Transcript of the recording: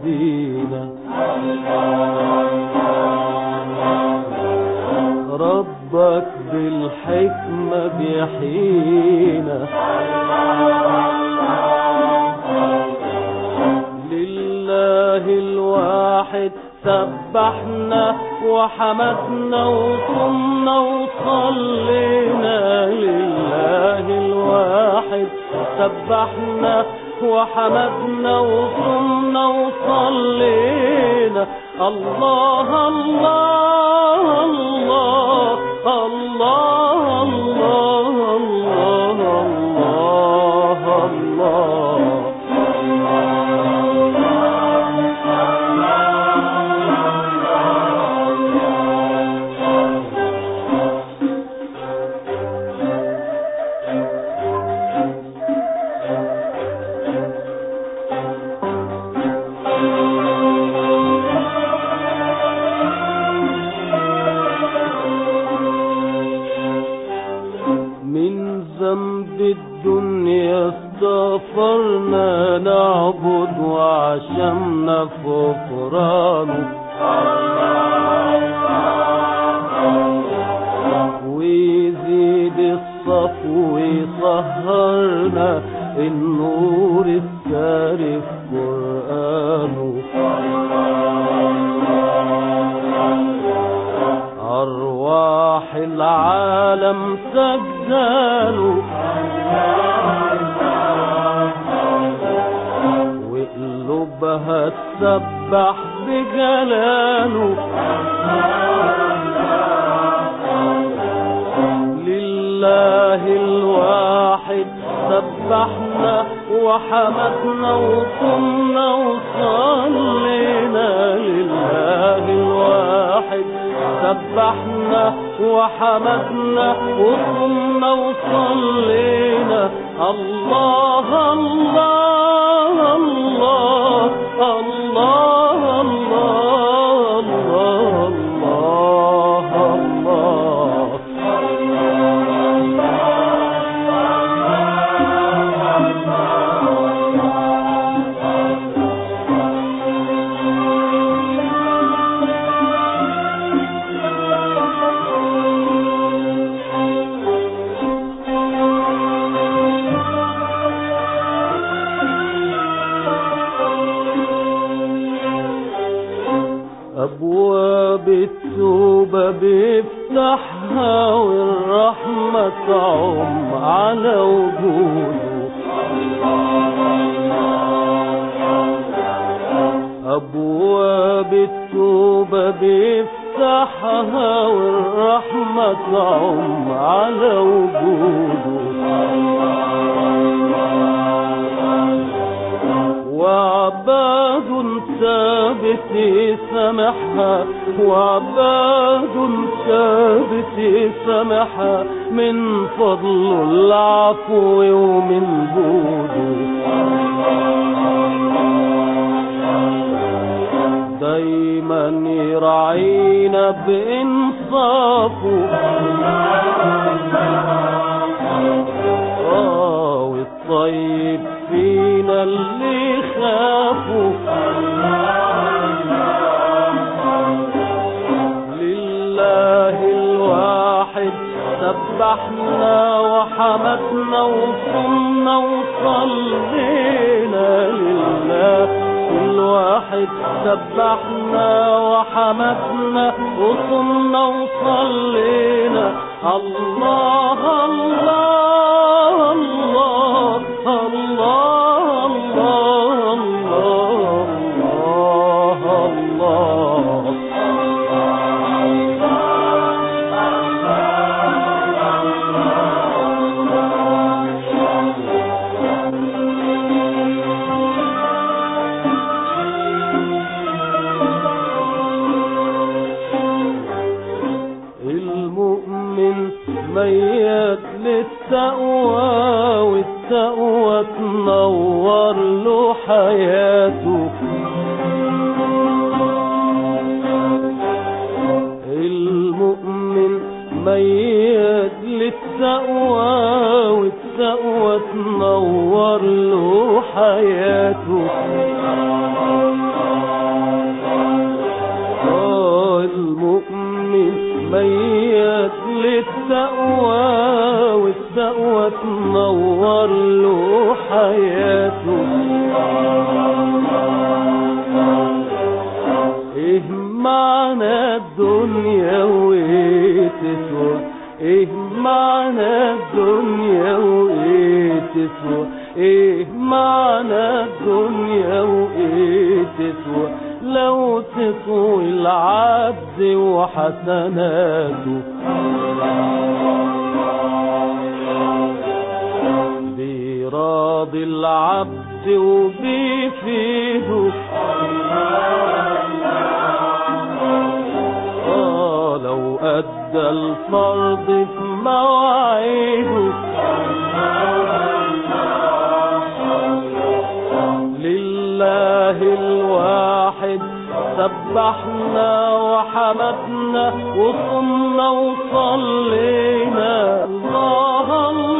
يهدينا ربك بالحكمة بيحيينا لله الواحد سبحنا وحمدنا وصمنا وصلينا لله الواحد سبحنا وحمدنا وصمنا وصلينا الله الله الله الله الله الله الله الله من ذنب الدنيا استغفرنا نعبد وعشمنا في غفرانه ويزيد الصفو ويسهرنا النور الساري في قرآنه أرواح العالم سجداله وقلوبها تسبح بجلاله لله الواحد سبحنا وحمدنا وصمنا وصلينا لله الواحد سبحنا وحمدنا وصمنا وصلينا الله الله الله الله الله الله الله أبواب التوبة بيفتحها والرحمة تعم على وجوده أبواب التوبة بيفتحها والرحمة تعم على وجوده وعباد ثابت سمحها وعباد ثابت سمحها من فضل العفو ومن جوده دايما يراعينا بإنصافه آه والطيب فينا اللي خافوا لله الواحد سبحنا وحمدنا وصمنا وصلينا لله الواحد سبحنا وحمدنا وصمنا وصلينا الله الله الله الله الله الله الله المؤمن ميت للتقوى والتقوى تنور له حياته المؤمن ميت للتقوى والتقوى تنور له حياته تنور له حياته ايه معنى الدنيا وايه تسوى ايه معنى الدنيا وايه تسوى ايه معنى الدنيا وايه تسوى لو تطوي العبد وحسناته براضي العبد وبيفيده آه لو أدى الفرض في مواعيده لله الواحد سبحنا وحمدنا وصمنا وصلينا الله الله